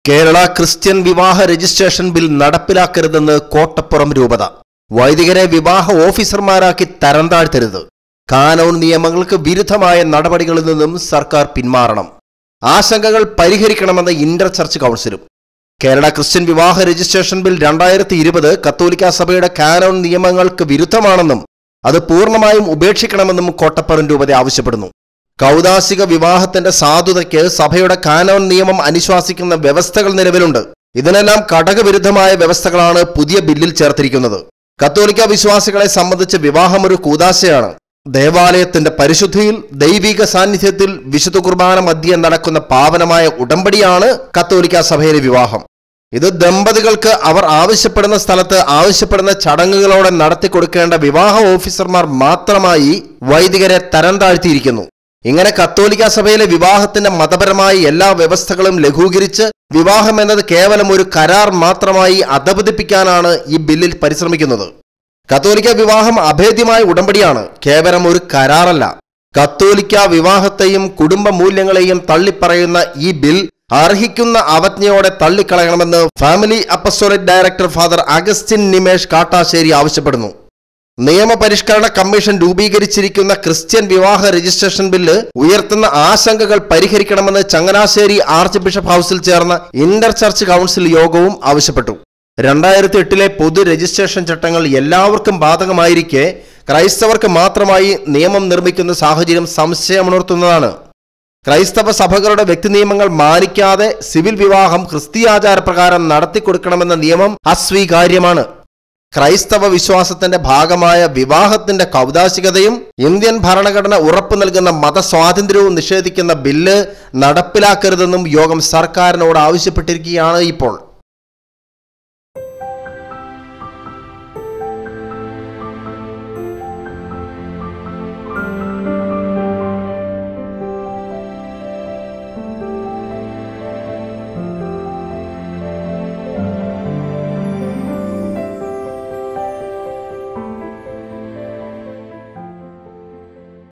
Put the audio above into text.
Kerala Christian വിവാഹ registration bill നടപ്പിലാക്കരുതെന്ന് കോട്ടപ്പുറം രൂപത വൈദികരെ വിവാഹ ഓഫീസർമാരാക്കി തരം താഴ്ത്തരുത് കാനൂൺ നിയമങ്ങൾക്ക് വിരുദ്ധമായ നടപടികളിൽ നിന്നും സർക്കാർ പിന്മാറണം ആശങ്കകൾ പരിഹരിക്കണമെന്ന് ഇന്റർ ചർച്ച് കൗൺസിലും കേരള ക്രിസ്ത്യൻ വിവാഹ രജിസ്ട്രേഷൻ ബിൽ രണ്ടായിരത്തി ഇരുപത് കത്തോലിക്ക സഭയുടെ കാനോൺ നിയമങ്ങൾക്ക് വിരുദ്ധമാണെന്നും അത് പൂർണ്ണമായും ഉപേക്ഷിക്കണമെന്നും കോട്ടപ്പുറം രൂപത ആവശ്യപ്പെടുന്നു കൗതാശിക വിവാഹത്തിന്റെ സാധുതയ്ക്ക് സഭയുടെ കാനോൺ നിയമം അനുശാസിക്കുന്ന വ്യവസ്ഥകൾ നിലവിലുണ്ട് ഇതിനെല്ലാം ഘടകവിരുദ്ധമായ വ്യവസ്ഥകളാണ് പുതിയ ബില്ലിൽ ചേർത്തിരിക്കുന്നത് കത്തോലിക്ക വിശ്വാസികളെ സംബന്ധിച്ച് വിവാഹം ഒരു കൂതാശയാണ് ദേവാലയത്തിന്റെ പരിശുദ്ധിയിൽ ദൈവിക സാന്നിധ്യത്തിൽ വിശുദ്ധ കുർബാന മധ്യം നടക്കുന്ന പാവനമായ ഉടമ്പടിയാണ് കത്തോലിക്ക സഭയിലെ വിവാഹം ഇത് ദമ്പതികൾക്ക് അവർ ആവശ്യപ്പെടുന്ന സ്ഥലത്ത് ആവശ്യപ്പെടുന്ന ചടങ്ങുകളോടെ നടത്തി കൊടുക്കേണ്ട വിവാഹ ഓഫീസർമാർ മാത്രമായി വൈദികരെ തരം താഴ്ത്തിയിരിക്കുന്നു ഇങ്ങനെ കത്തോലിക്ക സഭയിലെ വിവാഹത്തിന്റെ മതപരമായ എല്ലാ വ്യവസ്ഥകളും ലഘൂകരിച്ച് വിവാഹം എന്നത് കേവലം ഒരു കരാർ മാത്രമായി അധപതിപ്പിക്കാനാണ് ഈ ബില്ലിൽ പരിശ്രമിക്കുന്നത് കത്തോലിക്ക വിവാഹം അഭേദ്യമായ ഉടമ്പടിയാണ് കേവലം ഒരു കരാറല്ല കത്തോലിക്ക വിവാഹത്തെയും കുടുംബ മൂല്യങ്ങളെയും തള്ളിപ്പറയുന്ന ഈ ബിൽ അർഹിക്കുന്ന അവജ്ഞയോടെ തള്ളിക്കളയണമെന്ന് family apostolic director father Augustine Nimesh Kattassery ആവശ്യപ്പെടുന്നു നിയമപരിഷ്കരണ കമ്മീഷൻ രൂപീകരിച്ചിരിക്കുന്ന ക്രിസ്ത്യൻ വിവാഹ രജിസ്ട്രേഷൻ ബില്ല് ഉയർത്തുന്ന ആശങ്കകൾ പരിഹരിക്കണമെന്ന് ചങ്ങനാശ്ശേരി ആർച്ച് ബിഷപ്പ് ഹൌസിൽ ചേർന്ന ഇന്റർ ചർച്ച് കൗൺസിൽ യോഗവും ആവശ്യപ്പെട്ടു രണ്ടായിരത്തി എട്ടിലെ പൊതു രജിസ്ട്രേഷൻ ചട്ടങ്ങൾ എല്ലാവർക്കും ബാധകമായിരിക്കെ ക്രൈസ്തവർക്ക് മാത്രമായി നിയമം നിർമ്മിക്കുന്ന സാഹചര്യം സംശയമുണർത്തുന്നതാണ് ക്രൈസ്തവ സഭകളുടെ വ്യക്തി നിയമങ്ങൾ മാനിക്കാതെ സിവിൽ വിവാഹം ക്രിസ്തീയാചാരപ്രകാരം നടത്തിക്കൊടുക്കണമെന്ന നിയമം അസ്വീകാര്യമാണ് ക്രൈസ്തവ വിശ്വാസത്തിന്റെ ഭാഗമായ വിവാഹത്തിന്റെ കൗതാശികതയും ഇന്ത്യൻ ഭരണഘടന ഉറപ്പു നൽകുന്ന മതസ്വാതന്ത്ര്യവും നിഷേധിക്കുന്ന ബില്ല് നടപ്പിലാക്കരുതെന്നും യോഗം സർക്കാരിനോട് ആവശ്യപ്പെട്ടിരിക്കുകയാണ് ഇപ്പോൾ